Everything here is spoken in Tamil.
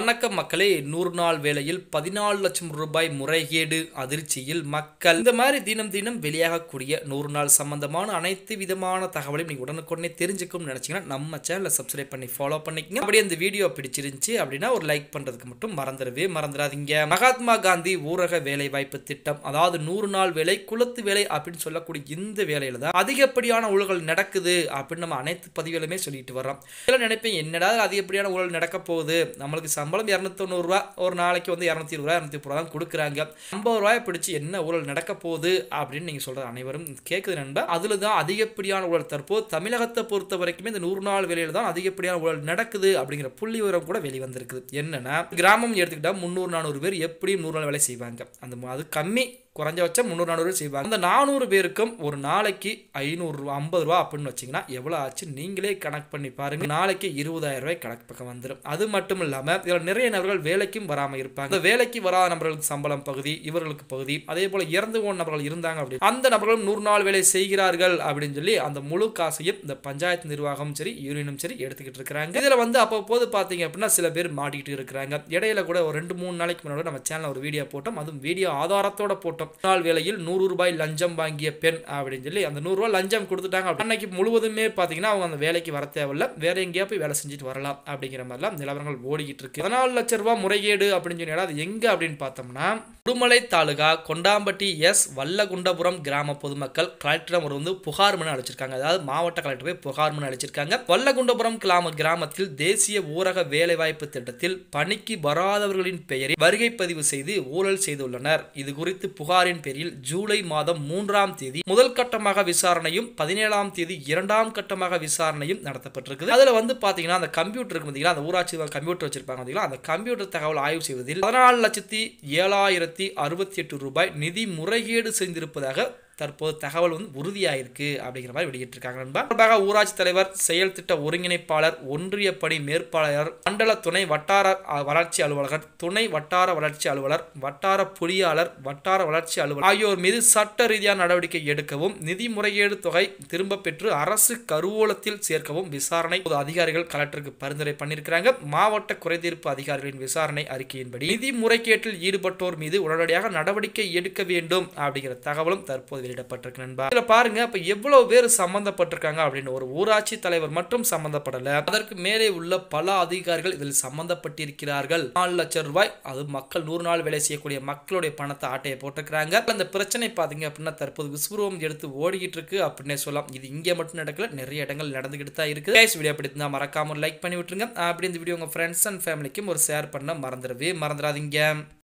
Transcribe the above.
வணக்கம் மக்களே நூறு நாள் வேலையில் பதினாலு லட்சம் ரூபாய் முறைகேடு அதிர்ச்சியில் மக்கள் இந்த மாதிரி தினம் தினம் வெளியாகக்கூடிய நூறு நாள் சம்பந்தமான அனைத்து விதமான தகவலையும் நீங்க உடனுக்குடனே தெரிஞ்சுக்கணும்னு நினைச்சீங்கன்னா நம்ம சேனலை சப்ஸ்கிரைப் பண்ணி ஃபாலோ பண்ணிக்கங்க அப்படியே இந்த வீடியோ பிடிச்சிருந்துச்சு அப்படின்னா ஒரு லைக் பண்றதுக்கு மட்டும் மறந்துடவே மறந்துடாதீங்க மகாத்மா காந்தி ஊரக வேலை வாய்ப்பு திட்டம் அதாவது நூறு நாள் வேலை குலத்து வேலை அப்படின்னு சொல்லக்கூடிய இந்த வேலையில தான் அதிகப்படியான ஊழல்கள் நடக்குது அப்படின்னு நம்ம அனைத்து பதிவுகளுமே சொல்லிட்டு வர்றோம் இதெல்லாம் நினைப்பேன் என்னடா அதிகப்படியான ஊழல் நடக்க போகுது நம்மளுக்கு சம்பளம் இரநூத்தொண்ணூறுரூவா ஒரு நாளைக்கு வந்து இரநூத்தி இருபது ரூபா இரநூத்தி முப்பது ரூபா தான் கொடுக்குறாங்க ஐம்பது ரூபாயை பிடிச்சி என்ன ஊழல் நடக்க போகுது அப்படின்னு நீங்கள் சொல்கிற அனைவரும் கேட்குது நண்பா அதில் தான் அதிகப்படியான ஊழல் தற்போது தமிழகத்தை பொறுத்த வரைக்குமே இந்த நூறு நாள் வேலையில் தான் அதிகப்படியான ஊழல் நடக்குது அப்படிங்கிற புள்ளி விவரம் கூட வெளிவந்திருக்குது என்னன்னா கிராமம் எடுத்துக்கிட்டால் முந்நூறு நானூறு பேர் எப்படியும் நூறு நாள் வேலை செய்வாங்க அந்த அது கம்மி குறைஞ்சபட்சம் முந்நூறு நானூறு செய்வாங்க அந்த நானூறு பேருக்கும் ஒரு நாளைக்கு ஐநூறுரூவா ஐம்பது ரூபா அப்படின்னு வச்சிங்கன்னா எவ்வளோ ஆச்சு நீங்களே கணக்கு பண்ணி பாருங்க நாளைக்கு இருபதாயிரம் ரூபாய் கணக்கு பக்கம் வந்துடும் அது மட்டும் இல்லாமல் இதில் நிறைய நபர்கள் வேலைக்கும் வராமல் இருப்பாங்க இந்த வேலைக்கு வராத நபர்களுக்கு சம்பளம் பகுதி இவர்களுக்கு பகுதி அதே போல் இறந்து போன நபர்கள் இருந்தாங்க அப்படி அந்த நபர்களும் நூறு நாள் வேலை செய்கிறார்கள் அப்படின்னு சொல்லி அந்த முழு காசையும் இந்த பஞ்சாயத்து நிர்வாகம் சரி யூனியனும் சரி எடுத்துக்கிட்டு இருக்கிறாங்க இதில் வந்து அப்பப்போது பார்த்தீங்க அப்படின்னா சில பேர் மாட்டிக்கிட்டு இருக்கிறாங்க இடையில கூட ஒரு ரெண்டு மூணு நாளைக்கு முன்னாடி நம்ம சேனல் ஒரு வீடியோ போட்டோம் அதுவும் வீடியோ ஆதாரத்தோட போட்டோம் நாள் வேலையில் நூறு ரூபாய் லஞ்சம் வாங்கிய பெண் அப்படின்னு சொல்லி அந்த நூறு ரூபாய் லஞ்சம் கொடுத்துட்டாங்க அன்னைக்கு முழுவதுமே பார்த்தீங்கன்னா அவங்க அந்த வேலைக்கு வர தேவையில்ல வேற எங்கேயா போய் வேலை செஞ்சுட்டு வரலாம் அப்படிங்கிற மாதிரிலாம் நிலவரங்கள் ஓடிக்கிட்டு இருக்கு பதினாலு லட்சம் ரூபாய் முறைகேடு அப்படின்னு சொன்னா அது எங்க அப்படின்னு பார்த்தோம்னா உடுமலை தாலுகா கொண்டாம்பட்டி எஸ் வல்லகுண்டபுரம் கிராம பொதுமக்கள் கலெக்டரிடம் ஒரு வந்து புகார் மனு அளிச்சிருக்காங்க அதாவது மாவட்ட கலெக்டர் போய் புகார் மனு அளிச்சிருக்காங்க வல்லகுண்டபுரம் கிராம கிராமத்தில் தேசிய ஊரக வேலைவாய்ப்பு திட்டத்தில் பணிக்கு வராதவர்களின் பெயரில் வருகை பதிவு செய்து ஊழல் செய்துள்ளனர் இது குறித்து புகாரின் பேரில் ஜூலை மாதம் மூன்றாம் தேதி முதல் கட்டமாக விசாரணையும் பதினேழாம் தேதி இரண்டாம் கட்டமாக விசாரணையும் நடத்தப்பட்டிருக்குது அதுல வந்து பாத்தீங்கன்னா அந்த கம்ப்யூட்டர் இருக்கு பாத்தீங்களா அந்த ஊராட்சி கம்ப்யூட்டர் வச்சிருப்பாங்க பாத்தீங்களா அந்த கம்ப்யூட்டர் தகவல் ஆய்வு செய்வதில் பதினாலு லட்சத்தி ஏழாயிரத்தி அறுபத்தி எட்டு ரூபாய் நிதி முறைகேடு செய்திருப்பதாக தற்போது தகவல் வந்து உறுதியாயிருக்கு அப்படிங்கிற மாதிரி வெளியிட்டிருக்காங்க நண்பா தொடர்பாக ஊராட்சி தலைவர் செயல் திட்ட ஒருங்கிணைப்பாளர் ஒன்றிய பணி மேற்பாளர் மண்டல துணை வட்டார வளர்ச்சி அலுவலர் துணை வட்டார வளர்ச்சி அலுவலர் வட்டார பொறியாளர் வட்டார வளர்ச்சி அலுவலர் ஆகியோர் மீது சட்ட ரீதியான நடவடிக்கை எடுக்கவும் நிதி முறைகேடு தொகை திரும்ப பெற்று அரசு கருவூலத்தில் சேர்க்கவும் விசாரணை அதிகாரிகள் கலெக்டருக்கு பரிந்துரை பண்ணியிருக்கிறாங்க மாவட்ட குறைதீர்ப்பு அதிகாரிகளின் விசாரணை அறிக்கையின்படி நிதி முறைகேட்டில் ஈடுபட்டோர் மீது உடனடியாக நடவடிக்கை எடுக்க வேண்டும் அப்படிங்கிற தகவலும் தற்போது வெளியிடப்பட்டிருக்கு நண்பா இதுல பாருங்க அப்ப எவ்வளவு பேர் சம்பந்தப்பட்டிருக்காங்க அப்படின்னு ஒரு ஊராட்சி தலைவர் மட்டும் சம்பந்தப்படல அதற்கு மேலே உள்ள பல அதிகாரிகள் இதில் சம்பந்தப்பட்டிருக்கிறார்கள் நாலு லட்சம் ரூபாய் அது மக்கள் நூறு நாள் வேலை செய்யக்கூடிய மக்களுடைய பணத்தை ஆட்டையை போட்டிருக்கிறாங்க அந்த பிரச்சனை பாத்தீங்க அப்படின்னா தற்போது விஸ்வரூபம் எடுத்து ஓடிக்கிட்டு இருக்கு அப்படின்னே சொல்லலாம் இது இங்கே மட்டும் நடக்கல நிறைய இடங்கள் நடந்துகிட்டு தான் இருக்கு கைஸ் வீடியோ பிடிச்சிருந்தா மறக்காம லைக் பண்ணி விட்டுருங்க அப்படி இந்த வீடியோ உங்க ஃப்ரெண்ட்ஸ் அண்ட் ஃபேமிலிக்கும் ஒரு ஷேர் பண்ண மறந்துடவே மறந்துடாதீங்க